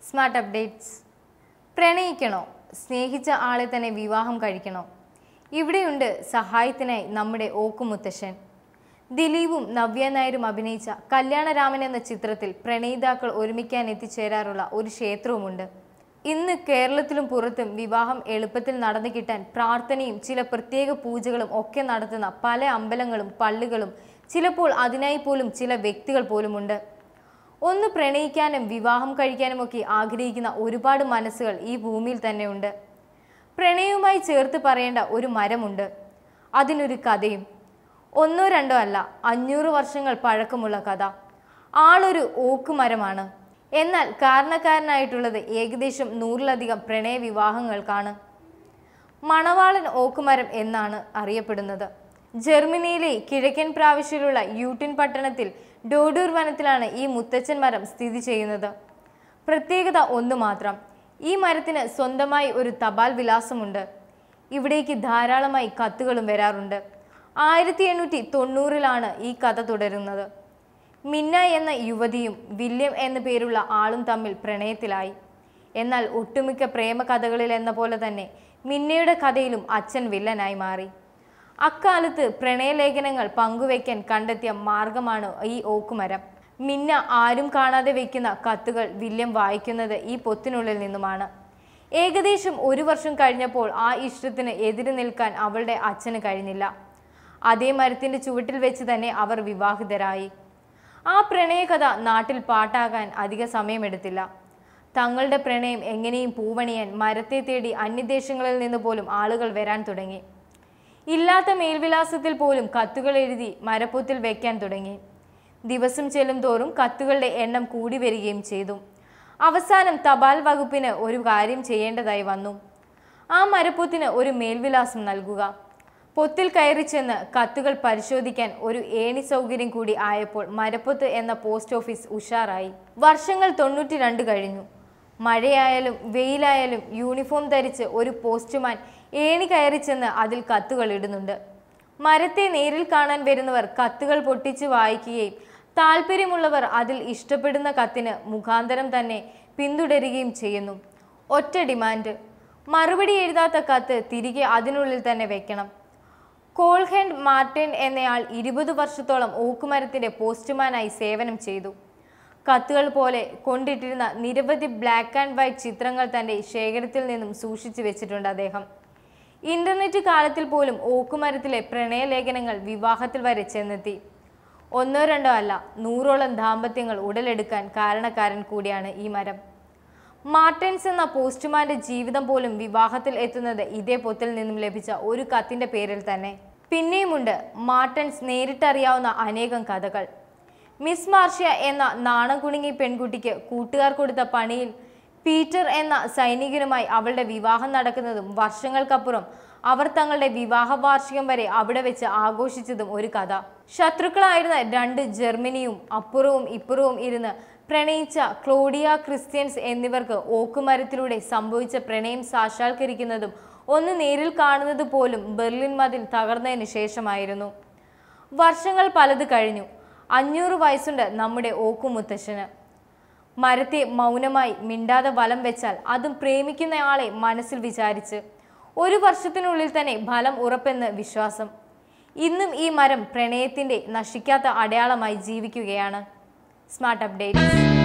smart updates പ്രണയിക്കണോ സ്നേഹിച്ച ആളെ തന്നെ വിവാഹം കഴിക്കണോ ഇവിടെയുണ്ട് സഹായത്തിനായി നമ്മുടെ ഓക്കുമുത്തശ്ശൻ ദിലീപും നവ്യ നായരും അഭിനയിച്ച കല്യാണരാമൻ എന്ന ചിത്രത്തിൽ പ്രണയിതാക്കൾ ഒരുമിക്കാൻ എത്തിച്ചേരാറുള്ള ഒരു ക്ഷേത്രവുമുണ്ട് ഇന്ന് കേരളത്തിലും പുറത്തും വിവാഹം എളുപ്പത്തിൽ നടന്നു കിട്ടാൻ പ്രാർത്ഥനയും ചില പ്രത്യേക പൂജകളും ഒക്കെ നടത്തുന്ന പല അമ്പലങ്ങളും പള്ളികളും ചിലപ്പോൾ അതിനായി പോലും ചില വ്യക്തികൾ പോലുമുണ്ട് ഒന്ന് പ്രണയിക്കാനും വിവാഹം കഴിക്കാനും ഒക്കെ ആഗ്രഹിക്കുന്ന ഒരുപാട് മനസ്സുകൾ ഈ ഭൂമിയിൽ തന്നെയുണ്ട് പ്രണയവുമായി ചേർത്ത് പറയേണ്ട ഒരു മരമുണ്ട് അതിനൊരു കഥയും ഒന്നോ രണ്ടോ അല്ല അഞ്ഞൂറ് വർഷങ്ങൾ പഴക്കമുള്ള കഥ ആളൊരു ഓക്കുമരമാണ് എന്നാൽ കാരണക്കാരനായിട്ടുള്ളത് ഏകദേശം നൂറിലധികം പ്രണയ വിവാഹങ്ങൾക്കാണ് മണവാളൻ ഓക്കുമരം എന്നാണ് അറിയപ്പെടുന്നത് ജർമ്മനിയിലെ കിഴക്കൻ പ്രാവിശ്യയിലുള്ള യൂട്ടിൻ പട്ടണത്തിൽ ഡോഡൂർ വനത്തിലാണ് ഈ മുത്തച്ഛൻ മരം സ്ഥിതി ചെയ്യുന്നത് പ്രത്യേകത ഒന്ന് മാത്രം ഈ മരത്തിന് സ്വന്തമായി ഒരു തപാൽ വിലാസമുണ്ട് ഇവിടേക്ക് ധാരാളമായി കത്തുകളും വരാറുണ്ട് ആയിരത്തി എണ്ണൂറ്റി തൊണ്ണൂറിലാണ് ഈ കഥ തുടരുന്നത് മിന്ന എന്ന യുവതിയും വില്യം എന്ന പേരുള്ള ആളും തമ്മിൽ പ്രണയത്തിലായി എന്നാൽ ഒട്ടുമിക്ക പ്രേമ കഥകളിൽ എന്ന പോലെ തന്നെ മിന്നയുടെ കഥയിലും അച്ഛൻ വില്ലനായി മാറി അക്കാലത്ത് പ്രണയലേഖനങ്ങൾ പങ്കുവയ്ക്കാൻ കണ്ടെത്തിയ മാർഗമാണ് ഈ ഓക്കുമരം മിന്ന ആരും കാണാതെ വെക്കുന്ന കത്തുകൾ വില്യം വായിക്കുന്നത് ഈ പൊത്തിനുള്ളിൽ നിന്നുമാണ് ഏകദേശം ഒരു വർഷം കഴിഞ്ഞപ്പോൾ ആ ഇഷ്ടത്തിന് എതിര് നിൽക്കാൻ അവളുടെ അച്ഛന് കഴിഞ്ഞില്ല അതേ മരത്തിന്റെ ചുവട്ടിൽ വെച്ച് തന്നെ അവർ വിവാഹിതരായി ആ പ്രണയകഥ നാട്ടിൽ പാട്ടാകാൻ അധിക സമയമെടുത്തില്ല തങ്ങളുടെ പ്രണയം എങ്ങനെയും പൂവണിയാൻ മരത്തെ തേടി അന്യദേശങ്ങളിൽ നിന്ന് പോലും ആളുകൾ വരാൻ തുടങ്ങി ഇല്ലാത്ത മേൽവിലാസത്തിൽ പോലും കത്തുകൾ എഴുതി മരപ്പൊത്തിൽ വെക്കാൻ തുടങ്ങി ദിവസം ചെല്ലും തോറും കത്തുകളുടെ എണ്ണം കൂടി വരികയും ചെയ്തു അവസാനം തപാൽ വകുപ്പിന് ഒരു കാര്യം ചെയ്യേണ്ടതായി വന്നു ആ മരപ്പൊത്തിന് ഒരു മേൽവിലാസം നൽകുക പൊത്തിൽ കയറി ചെന്ന് കത്തുകൾ പരിശോധിക്കാൻ ഒരു ഏണി സൗകര്യം കൂടി ആയപ്പോൾ മരപ്പൊത്ത് എന്ന പോസ്റ്റ് ഓഫീസ് ഉഷാറായി വർഷങ്ങൾ തൊണ്ണൂറ്റി രണ്ട് കഴിഞ്ഞു മഴയായാലും വെയിലായാലും യൂണിഫോം ധരിച്ച് ഒരു പോസ്റ്റ്മാൻ ഏണി കയറി ചെന്ന് അതിൽ കത്തുകൾ ഇടുന്നുണ്ട് മരത്തെ നേരിൽ കാണാൻ വരുന്നവർ കത്തുകൾ പൊട്ടിച്ച് വായിക്കുകയും താല്പര്യമുള്ളവർ അതിൽ ഇഷ്ടപ്പെടുന്ന കത്തിന് മുഖാന്തരം തന്നെ പിന്തുടരുകയും ചെയ്യുന്നു ഒറ്റ ഡിമാൻഡ് മറുപടി എഴുതാത്ത കത്ത് തിരികെ അതിനുള്ളിൽ തന്നെ വെക്കണം കോൾഹെൻഡ് മാർട്ടിൻ എന്നയാൾ ഇരുപത് വർഷത്തോളം ഓക്കുമരത്തിന്റെ പോസ്റ്റ്മാനായി സേവനം ചെയ്തു കത്തുകൾ പോലെ കൊണ്ടിട്ടിരുന്ന നിരവധി ബ്ലാക്ക് ആൻഡ് വൈറ്റ് ചിത്രങ്ങൾ തന്റെ ശേഖരത്തിൽ നിന്നും സൂക്ഷിച്ചു വെച്ചിട്ടുണ്ട് അദ്ദേഹം ഇന്റർനെറ്റ് കാലത്തിൽ പോലും ഓക്കുമരത്തിലെ പ്രണയലേഖനങ്ങൾ വിവാഹത്തിൽ വരെ ചെന്നെത്തി ഒന്നോ രണ്ടോ അല്ല നൂറോളം ദാമ്പത്യങ്ങൾ ഉടലെടുക്കാൻ കാരണക്കാരൻ കൂടിയാണ് ഈ മരം മാർട്ടിൻസ് എന്ന പോസ്റ്റ്മാന്റെ ജീവിതം പോലും വിവാഹത്തിൽ എത്തുന്നത് ഇതേ പൊത്തിൽ നിന്നും ലഭിച്ച ഒരു കത്തിന്റെ പേരിൽ തന്നെ പിന്നെയുമുണ്ട് മാർട്ടൻസ് നേരിട്ടറിയാവുന്ന അനേകം കഥകൾ മിസ് മാർഷ്യ എന്ന നാണം കുണുങ്ങി പെൺകുട്ടിക്ക് കൂട്ടുകാർ കൊടുത്ത പണിയിൽ പീറ്റർ എന്ന സൈനികനുമായി അവളുടെ വിവാഹം നടക്കുന്നതും വർഷങ്ങൾക്കപ്പുറം അവർ തങ്ങളുടെ വിവാഹ വാർഷികം വരെ അവിടെ വെച്ച് ആഘോഷിച്ചതും ഒരു കഥ ശത്രുക്കളായിരുന്ന രണ്ട് ജർമ്മനിയും അപ്പുറവും ഇപ്പുറവും ഇരുന്ന് പ്രണയിച്ച ക്ലോഡിയ ക്രിസ്ത്യൻസ് എന്നിവർക്ക് ഓക്കുമരത്തിലൂടെ സംഭവിച്ച പ്രണയം സാക്ഷാത്കരിക്കുന്നതും ഒന്ന് നേരിൽ കാണുന്നത് പോലും ബെർലിൻ മതിൽ തകർന്നതിന് ശേഷമായിരുന്നു വർഷങ്ങൾ പലത് കഴിഞ്ഞു അഞ്ഞൂറ് വയസ്സുണ്ട് നമ്മുടെ ഓക്കുമുത്തശ്ശന് മരത്തെ മൗനമായി മിണ്ടാതെ വലം വെച്ചാൽ അതും പ്രേമിക്കുന്നയാളെ മനസ്സിൽ വിചാരിച്ച് ഒരു വർഷത്തിനുള്ളിൽ തന്നെ ഫലം ഉറപ്പെന്ന് വിശ്വാസം ഇന്നും ഈ മരം പ്രണയത്തിന്റെ നശിക്കാത്ത അടയാളമായി ജീവിക്കുകയാണ് സ്മാർട്ട് അപ്ഡേറ്റ്സ്